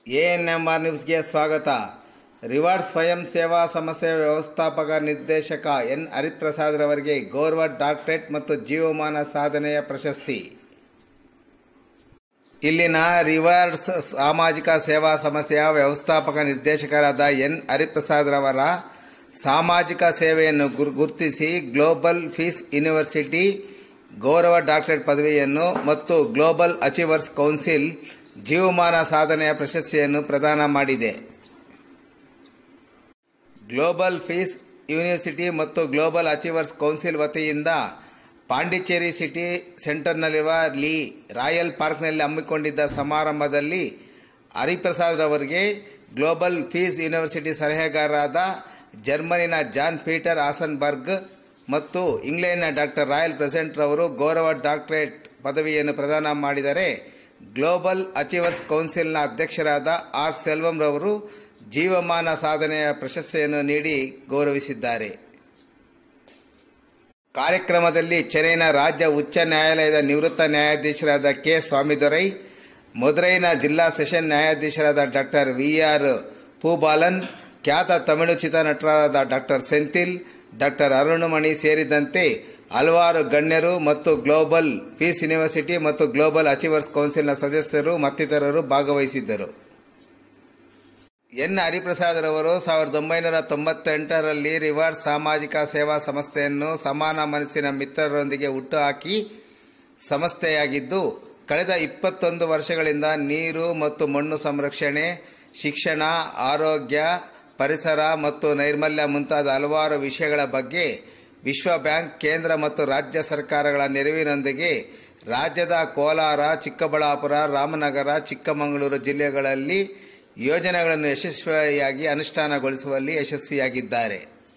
ANMR ನ್ಯೂಸ್ಗೆ ಸ್ವಾಗತ reward ಸ್ವಯಂ ಸೇವಾ ಸಂಸ್ಥೆಯ ವ್ಯವಸ್ಥಾಪಕ ನಿರ್ದೇಶಕ ಎನ್ ಹರಿಪ್ರಸಾದ್ ರವರಿಗೆ ಗೌರವ ಡಾಕ್ಟರೇಟ್ ಮತ್ತು ಜೀವಮಾನ ಸಾಧನೆಯ ಪ್ರಶಸ್ತಿ ಇಲ್ಲಿನ ರಿವಾರ್ಡ್ಸ್ ಸಾಮಾಜಿಕ ಸೇವಾ ಸಂಸ್ಥೆಯ ವ್ಯವಸ್ಥಾಪಕ ನಿರ್ದೇಶಕರಾದ ಎನ್ ಹರಿಪ್ರಸಾದ್ ರವರ ಸಾಮಾಜಿಕ ಸೇವೆಯನ್ನು ಗುರ್- ಗುರುತಿಸಿ ಗ್ಲೋಬಲ್ ಫೀಸ್ ಯೂನಿವರ್ಸಿಟಿ ಗೌರವ ಡಾಕ್ಟರೇಟ್ ಪದವಿಯನ್ನು ಮತ್ತು ಗ್ಲೋಬಲ್ ಅಚೀವರ್ಸ್ ಕೌನ್ಸಿಲ್ ಜೀವಮಾನ ಸಾಧನೆಯ ಪ್ರಶಸ್ತಿಯನ್ನು ಪ್ರದಾನ ಮಾಡಿದೆ ಗ್ಲೋಬಲ್ ಫೀಸ್ ಯೂನಿವರ್ಸಿಟಿ ಮತ್ತು ಗ್ಲೋಬಲ್ ಅಚೀವರ್ಸ್ ಕೌನ್ಸಿಲ್ ವತಿಯಿಂದ ಪಾಂಡಿಚೇರಿ ಸಿಟಿ ಸೆಂಟರ್ನಲ್ಲಿರುವ ಲೀ ರಾಯಲ್ ಪಾರ್ಕ್ನಲ್ಲಿ ಹಮ್ಮಿಕೊಂಡಿದ್ದ ಸಮಾರಂಭದಲ್ಲಿ ಹರಿಪ್ರಸಾದ್ ರವರಿಗೆ ಗ್ಲೋಬಲ್ ಫೀಸ್ ಯೂನಿವರ್ಸಿಟಿ ಸಲಹೆಗಾರರಾದ ಜರ್ಮನಿನ ಜಾನ್ ಪೀಟರ್ ಆಸನ್ಬರ್ಗ್ ಮತ್ತು ಇಂಗ್ಲೆಂಡ್ನ ಡಾಕ್ಟರ್ ರಾಯಲ್ ಪ್ರೆಸೆಂಟ್ ರವರು ಗೌರವ ಡಾಕ್ಟರೇಟ್ ಪದವಿಯನ್ನು ಪ್ರದಾನ ಮಾಡಿದರೆ ಗ್ಲೋಬಲ್ ಅಚೀವರ್ಸ್ ಕೌನ್ಸಿಲ್ನ ಅಧ್ಯಕ್ಷರಾದ ಆರ್ ಸೆಲ್ವಂ ರವರು ಜೀವಮಾನ ಸಾಧನೆಯ ಪ್ರಶಸ್ತಿಯನ್ನು ನೀಡಿ ಗೌರವಿಸಿದ್ದಾರೆ ಕಾರ್ಯಕ್ರಮದಲ್ಲಿ ಚೆನ್ನೈನ ರಾಜ್ಯ ಉಚ್ಚ ನ್ಯಾಯಾಲಯದ ನಿವೃತ್ತ ನ್ಯಾಯಾಧೀಶರಾದ ಕೆ ಸ್ವಾಮಿದೊರೈ ಮದುರೈನ ಜಿಲ್ಲಾ ಸೆಷನ್ ನ್ಯಾಯಾಧೀಶರಾದ ಡಾಕ್ಟರ್ ವಿ ಆರ್ ಪೂಬಾಲನ್ ಖ್ಯಾತ ತಮಿಳು ಚಿತ್ರನಟರಾದ ಡಾಕ್ಟರ್ ಸೆಂಥಿಲ್ ಡಾಕ್ಟರ್ ಅರುಣಮಣಿ ಸೇರಿದಂತೆ ಹಲವಾರು ಗಣ್ಯರು ಮತ್ತು ಗ್ಲೋಬಲ್ ಪೀಸ್ ಯೂನಿವರ್ಸಿಟಿ ಮತ್ತು ಗ್ಲೋಬಲ್ ಅಚೀವರ್ಸ್ ಕೌನ್ಸಿಲ್ನ ಸದಸ್ಯರು ಮತ್ತಿತರರು ಭಾಗವಹಿಸಿದ್ದರು ಎನ್ ಹರಿಪ್ರಸಾದ್ ರವರು ಸಾವಿರದ ಒಂಬೈನೂರ ತೊಂಬತ್ತೆಂಟರಲ್ಲಿ ರಿವಾರ್ಡ್ ಸಾಮಾಜಿಕ ಸೇವಾ ಸಂಸ್ಥೆಯನ್ನು ಸಮಾನ ಮನಸ್ಸಿನ ಮಿತ್ರರೊಂದಿಗೆ ಹುಟ್ಟುಹಾಕಿ ಸಂಸ್ಥೆಯಾಗಿದ್ದು ಕಳೆದ ಇಪ್ಪತ್ತೊಂದು ವರ್ಷಗಳಿಂದ ನೀರು ಮತ್ತು ಮಣ್ಣು ಸಂರಕ್ಷಣೆ ಶಿಕ್ಷಣ ಆರೋಗ್ಯ ಪರಿಸರ ಮತ್ತು ನೈರ್ಮಲ್ಯ ಮುಂತಾದ ಹಲವಾರು ವಿಷಯಗಳ ಬಗ್ಗೆ ವಿಶ್ವ ಬ್ಯಾಂಕ್ ಕೇಂದ್ರ ಮತ್ತು ರಾಜ್ಯ ಸರ್ಕಾರಗಳ ನೆರವಿನೊಂದಿಗೆ ರಾಜ್ಯದ ಕೋಲಾರ ಚಿಕ್ಕಬಳ್ಳಾಪುರ ರಾಮನಗರ ಚಿಕ್ಕಮಗಳೂರು ಜಿಲ್ಲೆಗಳಲ್ಲಿ ಯೋಜನೆಗಳನ್ನು ಯಶಸ್ವಿಯಾಗಿ ಅನುಷ್ಠಾನಗೊಳಿಸುವಲ್ಲಿ ಯಶಸ್ವಿಯಾಗಿದ್ದಾರೆ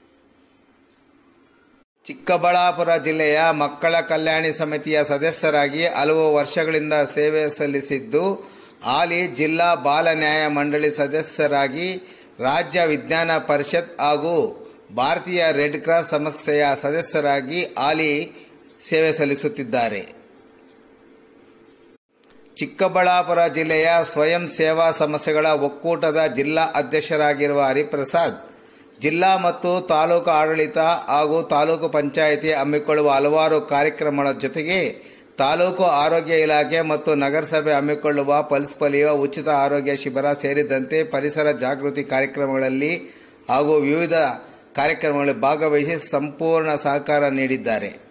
ಚಿಕ್ಕಬಳ್ಳಾಪುರ ಜಿಲ್ಲೆಯ ಮಕ್ಕಳ ಕಲ್ಯಾಣಿ ಸಮಿತಿಯ ಸದಸ್ಯರಾಗಿ ಹಲವು ವರ್ಷಗಳಿಂದ ಸೇವೆ ಸಲ್ಲಿಸಿದ್ದು ಹಾಲಿ ಜಿಲ್ಲಾ ಬಾಲ ನ್ಯಾಯ ಮಂಡಳಿ ಸದಸ್ಯರಾಗಿ ರಾಜ್ಯ ವಿಜ್ಞಾನ ಪರಿಷತ್ ಹಾಗೂ ಭಾರತೀಯ ರೆಡ್ ಕ್ರಾಸ್ ಸಂಸ್ಥೆಯ ಸದಸ್ಯರಾಗಿ ಹಾಲಿ ಸೇವೆ ಸಲ್ಲಿಸುತ್ತಿದ್ದಾರೆ ಚಿಕ್ಕಬಳ್ಳಾಪುರ ಜಿಲ್ಲೆಯ ಸ್ವಯಂ ಸೇವಾ ಸಂಸ್ಥೆಗಳ ಒಕ್ಕೂಟದ ಜಿಲ್ಲಾ ಅಧ್ಯಕ್ಷರಾಗಿರುವ ಹರಿಪ್ರಸಾದ್ ಜಿಲ್ಲಾ ಮತ್ತು ತಾಲೂಕು ಆಡಳಿತ ಹಾಗೂ ತಾಲೂಕು ಪಂಚಾಯಿತಿ ಹಮ್ಮಿಕೊಳ್ಳುವ ಹಲವಾರು ಕಾರ್ಯಕ್ರಮಗಳ ಜೊತೆಗೆ ತಾಲೂಕು ಆರೋಗ್ಯ ಇಲಾಖೆ ಮತ್ತು ನಗರಸಭೆ ಹಮ್ಮಿಕೊಳ್ಳುವ ಪಲ್ಸ್ ಪಲಿಯುವ ಉಚಿತ ಆರೋಗ್ಯ ಶಿಬಿರ ಸೇರಿದಂತೆ ಪರಿಸರ ಜಾಗೃತಿ ಕಾರ್ಯಕ್ರಮಗಳಲ್ಲಿ ಹಾಗೂ ವಿವಿಧ ಕಾರ್ಯಕ್ರಮಗಳಲ್ಲಿ ಭಾಗವಹಿಸಿ ಸಂಪೂರ್ಣ ಸಹಕಾರ ನೀಡಿದ್ದಾರೆ